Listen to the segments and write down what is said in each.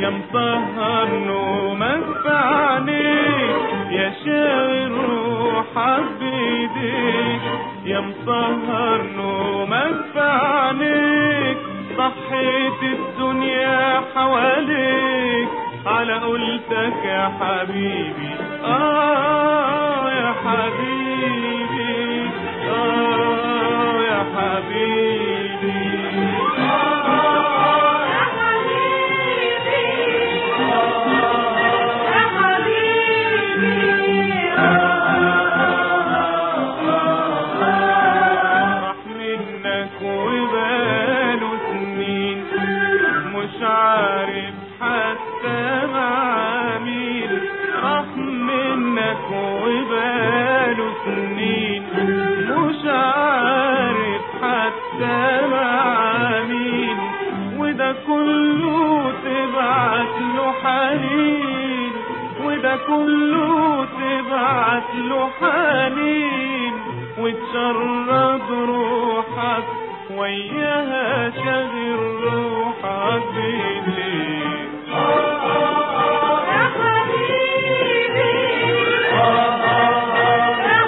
يا مسهر نومك في عينيك يا شاغل روحك بايديك يا مسهر نومك في عينيك صحيت الدنيا حواليك على قولتك يا حبيبي آه يا حبيبي آه يا حبيبي يا حبيبي يا حبيبي راح منك وباله سنين مش عارف حتى مع مين راح منك وباله سنين مش عارف حتى مع مين وده كله تبعت له حنين وده كله تبعت له حنين وتشرد روحك وياها شغل روحك بايديك يا حبيبي يا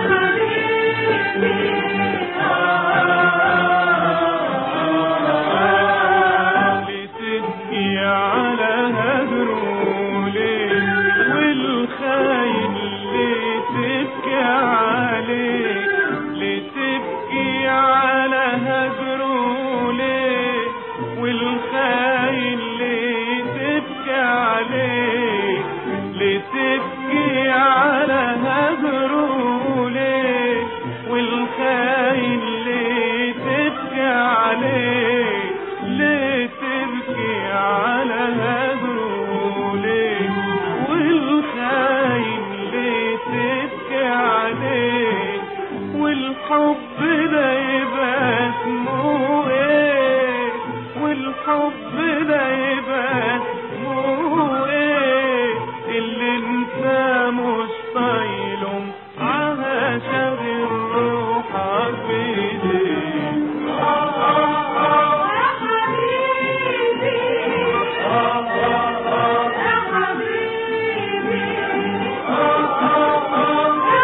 حبيبي بتبكي على هجره ليه والخاين اللي تبكي عليه لتبكي على هجره ليه والخاين اللي تبكي عليه لتبكي على هجره ليه والخاين اللي تبكي عليه ليه تبكي على هجره ليه والخاين ليه تبكي عليه والحب ده يبقى اسمه ايه والحب ده يبقى اسمه ايه اللي انت مش طايله معاها شاغل روحك بايديك يا حبيبي يا حبيبي يا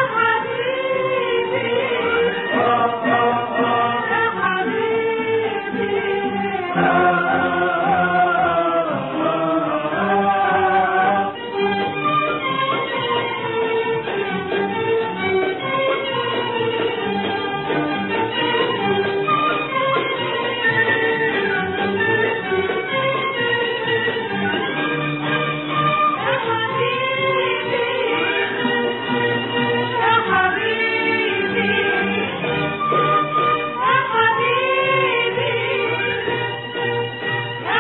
حبيبي يا حبيبي يا حبيبي يا حبيبي يا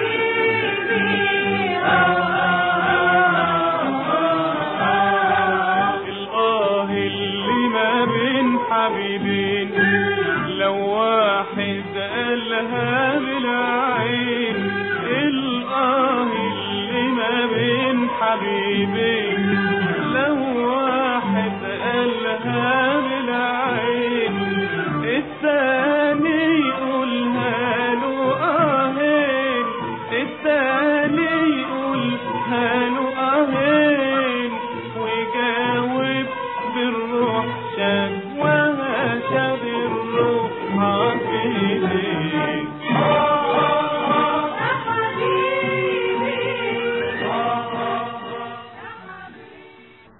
حبيبي الآه اللي ما بين حبيبين لو واحد قالها بالعين الآه اللي ما بين حبيبين